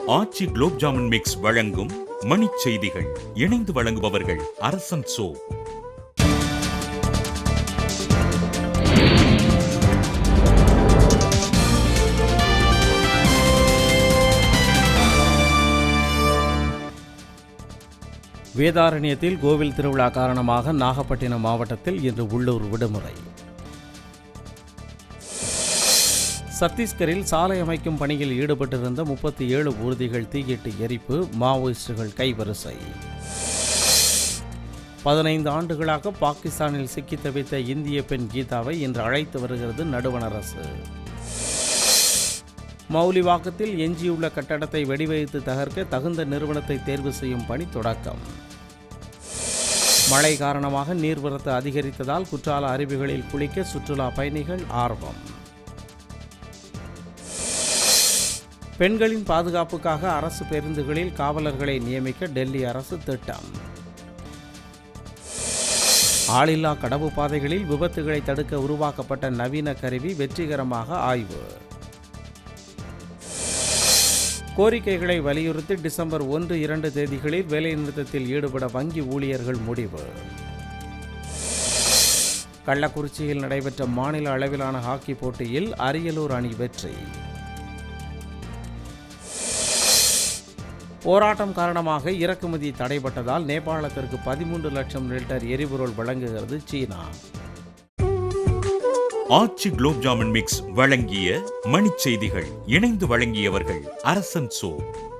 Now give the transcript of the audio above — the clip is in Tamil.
ஆச்சி குலோப் ஜாமுன் மிக்ஸ் வழங்கும் மணிச் செய்திகள் இணைந்து வழங்குபவர்கள் அரசன் சோ வேதாரண்யத்தில் கோவில் திருவிழா காரணமாக நாகப்பட்டினம் மாவட்டத்தில் இன்று உள்ளூர் விடுமுறை சத்தீஸ்கரில் சாலை அமைக்கும் பணியில் ஈடுபட்டிருந்த முப்பத்தி ஏழு ஊர்திகள் தீயிட்டு எரிப்பு மாவோயிஸ்டுகள் கைவரிசை பதினைந்து ஆண்டுகளாக பாகிஸ்தானில் சிக்கி தவித்த இந்திய பெண் கீதாவை இன்று அழைத்து வருகிறது நடுவண் அரசு மௌலிவாக்கத்தில் எஞ்சியுள்ள கட்டடத்தை வெடிவைத்து தகர்க்க தகுந்த நிறுவனத்தை தேர்வு செய்யும் பணி தொடக்கம் மழை காரணமாக நீர்வரத்து அதிகரித்ததால் குற்றால அருவிகளில் குளிக்க சுற்றுலா பயணிகள் ஆர்வம் பெண்களின் பாதுகாப்புக்காக அரசு பேருந்துகளில் காவலர்களை நியமிக்க டெல்லி அரசு திட்டம் ஆளில்லா கடவு பாதைகளில் விபத்துகளை தடுக்க உருவாக்கப்பட்ட நவீன கருவி வெற்றிகரமாக ஆய்வு கோரிக்கைகளை வலியுறுத்தி டிசம்பர் ஒன்று இரண்டு தேதிகளில் வேலைநிறுத்தத்தில் ஈடுபட வங்கி ஊழியர்கள் முடிவு கள்ளக்குறிச்சியில் நடைபெற்ற மாநில அளவிலான ஹாக்கி போட்டியில் அரியலூர் அணி வெற்றி போராட்டம் காரணமாக இறக்குமதி தடைபட்டதால் நேபாளத்திற்கு பதிமூன்று லட்சம் லிட்டர் எரிபொருள் வழங்குகிறது சீனா ஆச்சி குலோப் ஜாமுன் மிக்ஸ் வழங்கிய மணிச் செய்திகள் இணைந்து வழங்கியவர்கள் அரசன் சோ